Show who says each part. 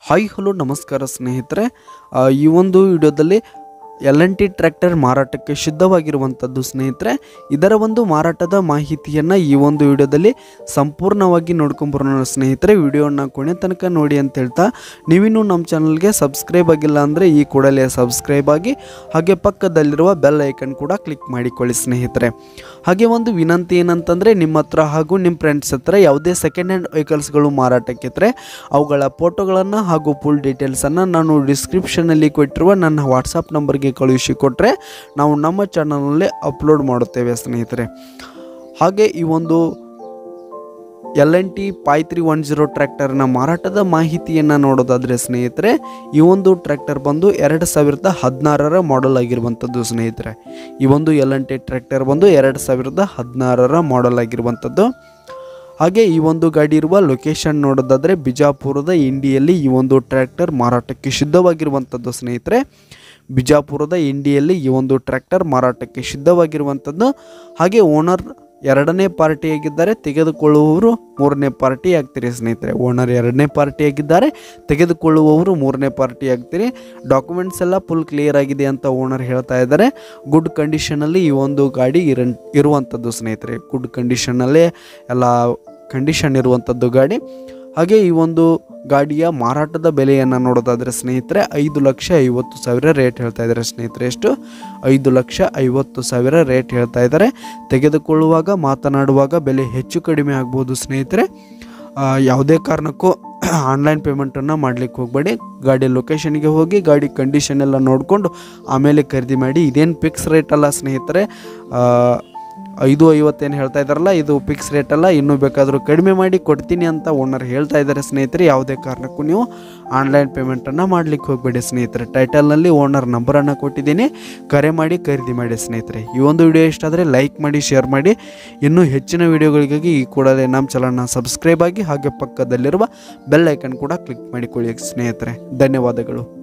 Speaker 1: hi hello ನಮಸ್ಕಾರ ಸ್ನೇಹಿತರೆ ಆ, ಈ ಒಂದು ವಿಡಿಯೋದಲ್ಲಿ ಎಲ್ ಎನ್ ಟಿ ಟ್ರ್ಯಾಕ್ಟರ್ ಮಾರಾಟಕ್ಕೆ ಸಿದ್ಧವಾಗಿರುವಂಥದ್ದು ಸ್ನೇಹಿತರೆ ಇದರ ಒಂದು ಮಾರಾಟದ ಮಾಹಿತಿಯನ್ನು ಈ ಒಂದು ವಿಡಿಯೋದಲ್ಲಿ ಸಂಪೂರ್ಣವಾಗಿ ನೋಡ್ಕೊಂಬರೋಣ ಸ್ನೇಹಿತರೆ ವಿಡಿಯೋನ ಕೊನೆ ತನಕ ನೋಡಿ ಅಂತ ಹೇಳ್ತಾ ನೀವಿನ್ನೂ ನಮ್ಮ ಚಾನಲ್ಗೆ ಸಬ್ಸ್ಕ್ರೈಬ್ ಆಗಿಲ್ಲ ಅಂದರೆ ಈ ಕೂಡಲೇ ಸಬ್ಸ್ಕ್ರೈಬ್ ಆಗಿ ಹಾಗೆ ಪಕ್ಕದಲ್ಲಿರುವ ಬೆಲ್ ಐಕನ್ ಕೂಡ ಕ್ಲಿಕ್ ಮಾಡಿಕೊಳ್ಳಿ ಸ್ನೇಹಿತರೆ ಹಾಗೆ ಒಂದು ವಿನಂತಿ ಏನಂತಂದರೆ ನಿಮ್ಮ ಹತ್ರ ಹಾಗೂ ನಿಮ್ಮ ಫ್ರೆಂಡ್ಸ್ ಹತ್ರ ಯಾವುದೇ ಸೆಕೆಂಡ್ ಹ್ಯಾಂಡ್ ವೆಹಿಕಲ್ಸ್ಗಳು ಮಾರಾಟಕ್ಕಿದ್ರೆ ಅವುಗಳ ಫೋಟೋಗಳನ್ನು ಹಾಗೂ ಫುಲ್ ಡೀಟೇಲ್ಸನ್ನು ನಾನು ಡಿಸ್ಕ್ರಿಪ್ಷನಲ್ಲಿ ಕೊಟ್ಟಿರುವ ನನ್ನ ವಾಟ್ಸಪ್ ನಂಬರ್ಗೆ ಕಳುಹಿಸಿ ಕೊಟ್ಟರೆ ನಾವು ನಮ್ಮ ಚಾನಲಲ್ಲಿ ಅಪ್ಲೋಡ್ ಮಾಡುತ್ತೇವೆ ಸ್ನೇಹಿತರೆ ಹಾಗೆ ಈ ಒಂದು L N T pi three one zero ಟ್ರ್ಯಾಕ್ಟರ್ನ ಮಾರಾಟದ ಮಾಹಿತಿಯನ್ನು ನೋಡೋದಾದರೆ ಸ್ನೇಹಿತರೆ ಈ ಒಂದು ಟ್ರ್ಯಾಕ್ಟರ್ ಬಂದು ಎರಡು ಸಾವಿರದ ಹದಿನಾರರ ಮಾಡೆಲ್ ಆಗಿರುವಂಥದ್ದು ಸ್ನೇಹಿತರೆ ಈ ಒಂದು ಎಲ್ ಎನ್ ಟಿ ಟ್ರ್ಯಾಕ್ಟರ್ ಬಂದು ಎರಡು ಸಾವಿರದ ಹದಿನಾರರ ಮಾಡೆಲ್ ಆಗಿರುವಂಥದ್ದು ಹಾಗೆ ಈ ಒಂದು ಗಾಡಿ ಇರುವ ಲೊಕೇಶನ್ ನೋಡೋದಾದರೆ ಬಿಜಾಪುರದ ಇಂಡಿಯಲ್ಲಿ ಈ ಒಂದು ಟ್ರ್ಯಾಕ್ಟರ್ ಮಾರಾಟಕ್ಕೆ ಸಿದ್ಧವಾಗಿರುವಂಥದ್ದು ಸ್ನೇಹಿತರೆ ಬಿಜಾಪುರದ ಇಂಡಿಯಲ್ಲಿ ಈ ಒಂದು ಟ್ರ್ಯಾಕ್ಟರ್ ಮಾರಾಟಕ್ಕೆ ಸಿದ್ಧವಾಗಿರುವಂಥದ್ದು ಹಾಗೆ ಓನರ್ ಎರಡನೇ ಪಾರ್ಟಿಯಾಗಿದ್ದಾರೆ ತೆಗೆದುಕೊಳ್ಳುವವರು ಮೂರನೇ ಪಾರ್ಟಿ ಆಗ್ತೀರಿ ಸ್ನೇಹಿತರೆ ಓನರ್ ಎರಡನೇ ಪಾರ್ಟಿ ಆಗಿದ್ದಾರೆ ತೆಗೆದುಕೊಳ್ಳುವವರು ಮೂರನೇ ಪಾರ್ಟಿ ಆಗ್ತೀರಿ ಡಾಕ್ಯುಮೆಂಟ್ಸ್ ಎಲ್ಲ ಫುಲ್ ಕ್ಲಿಯರ್ ಆಗಿದೆ ಅಂತ ಓನರ್ ಹೇಳ್ತಾ ಇದ್ದಾರೆ ಗುಡ್ ಕಂಡೀಷನಲ್ಲಿ ಈ ಒಂದು ಗಾಡಿ ಇರ ಇರುವಂಥದ್ದು ಸ್ನೇಹಿತರೆ ಗುಡ್ ಕಂಡೀಷನ್ನಲ್ಲೇ ಎಲ್ಲ ಕಂಡೀಷನ್ ಇರುವಂಥದ್ದು ಗಾಡಿ ಹಾಗೆ ಈ ಒಂದು ಗಾಡಿಯ ಮಾರಾಟದ ಬೆಲೆಯನ್ನು ನೋಡೋದಾದರೆ ಸ್ನೇಹಿತರೆ ಐದು ಲಕ್ಷ ಐವತ್ತು ಸಾವಿರ ರೇಟ್ ಹೇಳ್ತಾ ಇದ್ದಾರೆ ಸ್ನೇಹಿತರೆ ಎಷ್ಟು ಐದು ಲಕ್ಷ ಐವತ್ತು ಸಾವಿರ ರೇಟ್ ಹೇಳ್ತಾ ಇದ್ದಾರೆ ತೆಗೆದುಕೊಳ್ಳುವಾಗ ಮಾತನಾಡುವಾಗ ಬೆಲೆ ಹೆಚ್ಚು ಕಡಿಮೆ ಆಗ್ಬೋದು ಸ್ನೇಹಿತರೆ ಆ, ಯಾವುದೇ ಕಾರಣಕ್ಕೂ ಆನ್ಲೈನ್ ಪೇಮೆಂಟನ್ನು ಮಾಡಲಿಕ್ಕೆ ಹೋಗಬೇಡಿ ಗಾಡಿ ಲೊಕೇಶನ್ಗೆ ಹೋಗಿ ಗಾಡಿ ಕಂಡೀಷನ್ ಎಲ್ಲ ನೋಡಿಕೊಂಡು ಆಮೇಲೆ ಖರೀದಿ ಮಾಡಿ ಇದೇನು ಫಿಕ್ಸ್ ರೇಟ್ ಅಲ್ಲ ಸ್ನೇಹಿತರೆ ಆ, ಐದು ಐವತ್ತೇನು ಹೇಳ್ತಾ ಇದ್ದಾರಲ್ಲ ಇದು ಫಿಕ್ಸ್ ರೇಟ್ ಅಲ್ಲ ಇನ್ನೂ ಬೇಕಾದರೂ ಕಡಿಮೆ ಮಾಡಿ ಕೊಡ್ತೀನಿ ಅಂತ ಓನರ್ ಹೇಳ್ತಾ ಇದ್ದಾರೆ ಸ್ನೇಹಿತರೆ ಯಾವುದೇ ಕಾರಣಕ್ಕೂ ನೀವು ಆನ್ಲೈನ್ ಪೇಮೆಂಟನ್ನು ಮಾಡಲಿಕ್ಕೆ ಹೋಗಬೇಡಿ ಸ್ನೇಹಿತರೆ ಟೈಟಲ್ನಲ್ಲಿ ಓನರ್ ನಂಬರನ್ನು ಕೊಟ್ಟಿದ್ದೀನಿ ಕರೆ ಮಾಡಿ ಖರೀದಿ ಮಾಡಿ ಸ್ನೇಹಿತರೆ ಈ ಒಂದು ವಿಡಿಯೋ ಇಷ್ಟ ಆದರೆ ಲೈಕ್ ಮಾಡಿ ಶೇರ್ ಮಾಡಿ ಇನ್ನೂ ಹೆಚ್ಚಿನ ವಿಡಿಯೋಗಳಿಗಾಗಿ ಈ ಕೂಡಲೇ ನಮ್ಮ ಚಾನಲ್ನ ಸಬ್ಸ್ಕ್ರೈಬ್ ಆಗಿ ಹಾಗೆ ಪಕ್ಕದಲ್ಲಿರುವ ಬೆಲ್ ಐಕನ್ ಕೂಡ ಕ್ಲಿಕ್ ಮಾಡಿಕೊಳ್ಳಿ ಸ್ನೇಹಿತರೆ ಧನ್ಯವಾದಗಳು